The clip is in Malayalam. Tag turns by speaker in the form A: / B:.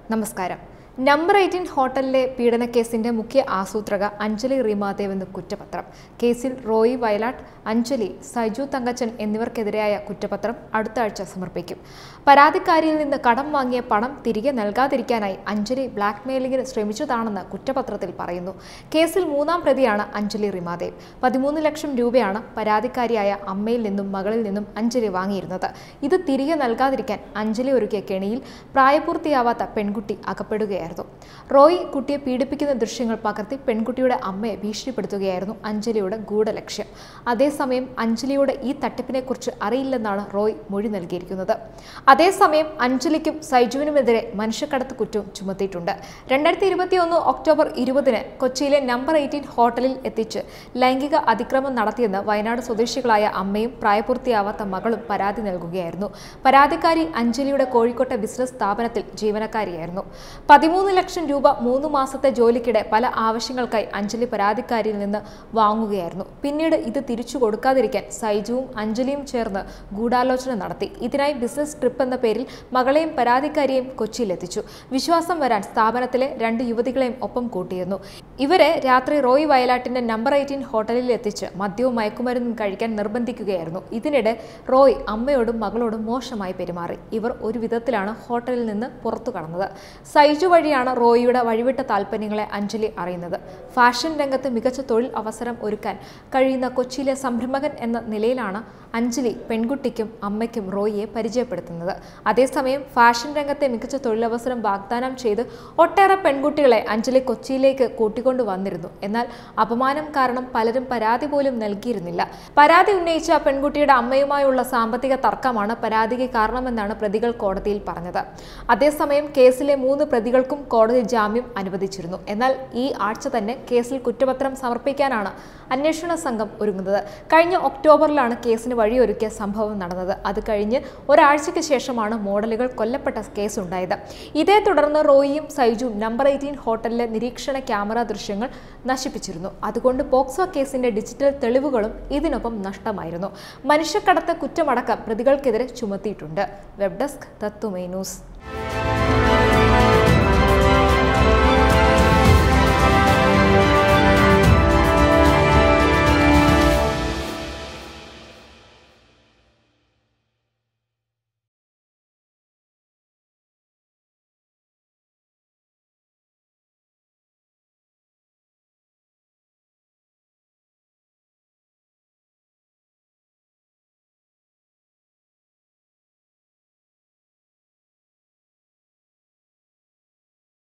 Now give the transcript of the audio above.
A: നമസ്കാരം നമ്പർ എയ്റ്റീൻ ഹോട്ടലിലെ പീഡനക്കേസിന്റെ മുഖ്യ ആസൂത്രക അഞ്ജലി റീമാദേവ് എന്ന് കുറ്റപത്രം കേസിൽ റോയി വയലാട്ട് അഞ്ജലി സൈജു തങ്കച്ചൻ എന്നിവർക്കെതിരായ കുറ്റപത്രം അടുത്ത ആഴ്ച സമർപ്പിക്കും പരാതിക്കാരിയിൽ നിന്ന് കടം വാങ്ങിയ പണം തിരികെ നൽകാതിരിക്കാനായി അഞ്ജലി ബ്ലാക്ക്മെയിലിംഗിന് ശ്രമിച്ചതാണെന്ന് കുറ്റപത്രത്തിൽ പറയുന്നു കേസിൽ മൂന്നാം പ്രതിയാണ് അഞ്ജലി റിമാദേവ് പതിമൂന്ന് ലക്ഷം രൂപയാണ് പരാതിക്കാരിയായ അമ്മയിൽ നിന്നും മകളിൽ നിന്നും അഞ്ജലി വാങ്ങിയിരുന്നത് ഇത് തിരികെ നൽകാതിരിക്കാൻ അഞ്ജലി ഒരുക്കിയ കെണിയിൽ പ്രായപൂർത്തിയാവാത്ത പെൺകുട്ടി അകപ്പെടുകയായിരുന്നു റോയ് കുട്ടിയെ പീഡിപ്പിക്കുന്ന ദൃശ്യങ്ങൾ പകർത്തി പെൺകുട്ടിയുടെ അമ്മയെ ഭീഷണിപ്പെടുത്തുകയായിരുന്നു അഞ്ജലിയുടെ ഗൂഢലക്ഷ്യം അതേസമയം അഞ്ജലിയുടെ ഈ തട്ടിപ്പിനെക്കുറിച്ച് അറിയില്ലെന്നാണ് റോയ് മൊഴി നൽകിയിരിക്കുന്നത് അതേസമയം അഞ്ജലിക്കും സൈജുവിനുമെതിരെ മനുഷ്യക്കടത്ത് കുറ്റവും ചുമത്തിയിട്ടുണ്ട് രണ്ടായിരത്തി ഇരുപത്തിയൊന്ന് ഒക്ടോബർ ഇരുപതിന് കൊച്ചിയിലെ നമ്പർ എയ്റ്റീൻ ഹോട്ടലിൽ എത്തിച്ച് ലൈംഗിക അതിക്രമം നടത്തിയെന്ന് വയനാട് സ്വദേശികളായ അമ്മയും പ്രായപൂർത്തിയാവാത്ത മകളും പരാതി നൽകുകയായിരുന്നു പരാതിക്കാരി അഞ്ജലിയുടെ കോഴിക്കോട്ടെ ബിസിനസ് സ്ഥാപനത്തിൽ ജീവനക്കാരിയായിരുന്നു പതിമൂന്ന് ലക്ഷം രൂപ മൂന്ന് മാസത്തെ ജോലിക്കിടെ പല ആവശ്യങ്ങൾക്കായി അഞ്ജലി പരാതിക്കാരിയിൽ നിന്ന് വാങ്ങുകയായിരുന്നു പിന്നീട് ഇത് തിരിച്ചു കൊടുക്കാതിരിക്കാൻ സൈജുവും അഞ്ജലിയും ചേർന്ന് ഗൂഢാലോചന നടത്തി ഇതിനായി ബിസിനസ് ട്രിപ്പ് എന്ന പേരിൽ മകളെയും പരാതിക്കാരിയെയും കൊച്ചിയിലെത്തിച്ചു വിശ്വാസം വരാൻ സ്ഥാപനത്തിലെ രണ്ട് യുവതികളെയും ഒപ്പം കൂട്ടിയിരുന്നു ഇവരെ രാത്രി റോയ് വയലാട്ടിന്റെ നമ്പർ എയ്റ്റീൻ ഹോട്ടലിൽ എത്തിച്ച് മദ്യവും മയക്കുമരുന്നും കഴിക്കാൻ നിർബന്ധിക്കുകയായിരുന്നു ഇതിനിടെ റോയ് അമ്മയോടും മകളോടും മോശമായി പെരുമാറി ഇവർ ഒരു വിധത്തിലാണ് ഹോട്ടലിൽ നിന്ന് പുറത്തു കടന്നത് സൈജു വഴിയാണ് റോയിയുടെ വഴിവിട്ട താല്പര്യങ്ങളെ അഞ്ജലി അറിയുന്നത് ഫാഷൻ രംഗത്ത് മികച്ച തൊഴിൽ അവസരം ഒരുക്കാൻ കഴിയുന്ന കൊച്ചിയിലെ സംരംഭകൻ എന്ന നിലയിലാണ് അഞ്ജലി പെൺകുട്ടിക്കും അമ്മയ്ക്കും റോയിയെ പരിചയപ്പെടുത്തുന്നത് അതേസമയം ഫാഷൻ രംഗത്തെ മികച്ച തൊഴിലവസരം വാഗ്ദാനം ചെയ്ത് ഒട്ടേറെ പെൺകുട്ടികളെ അഞ്ജലി കൊച്ചിയിലേക്ക് കൂട്ടിക്കൊണ്ടു വന്നിരുന്നു എന്നാൽ അപമാനം കാരണം പലരും പരാതി പോലും നൽകിയിരുന്നില്ല പരാതി ഉന്നയിച്ച പെൺകുട്ടിയുടെ അമ്മയുമായുള്ള സാമ്പത്തിക തർക്കമാണ് പരാതിക്ക് കാരണമെന്നാണ് പ്രതികൾ കോടതിയിൽ പറഞ്ഞത് അതേസമയം കേസിലെ മൂന്ന് പ്രതികൾക്കും കോടതി ജാമ്യം അനുവദിച്ചിരുന്നു എന്നാൽ ഈ ആഴ്ച തന്നെ കേസിൽ കുറ്റപത്രം സമർപ്പിക്കാനാണ് അന്വേഷണ സംഘം ഒരുങ്ങുന്നത് കഴിഞ്ഞ ഒക്ടോബറിലാണ് കേസിന് വഴിയൊരുക്കിയ സംഭവം നടന്നത് അത് കഴിഞ്ഞ് ഒരാഴ്ചയ്ക്ക് ശേഷമാണ് മോഡലുകൾ കൊല്ലപ്പെട്ട കേസ് ഉണ്ടായത് ഇതേ തുടർന്ന് റോയിയും സൈജുവും നമ്പർ എയ്റ്റീൻ ഹോട്ടലിലെ നിരീക്ഷണ ക്യാമറ ദൃശ്യങ്ങൾ നശിപ്പിച്ചിരുന്നു അതുകൊണ്ട് പോക്സോ കേസിന്റെ ഡിജിറ്റൽ തെളിവുകളും ഇതിനൊപ്പം നഷ്ടമായിരുന്നു മനുഷ്യക്കടത്ത് കുറ്റമടക്കം പ്രതികൾക്കെതിരെ ചുമത്തിയിട്ടുണ്ട് വെബ് ഡെസ്ക് തത്തുമേ ന്യൂസ്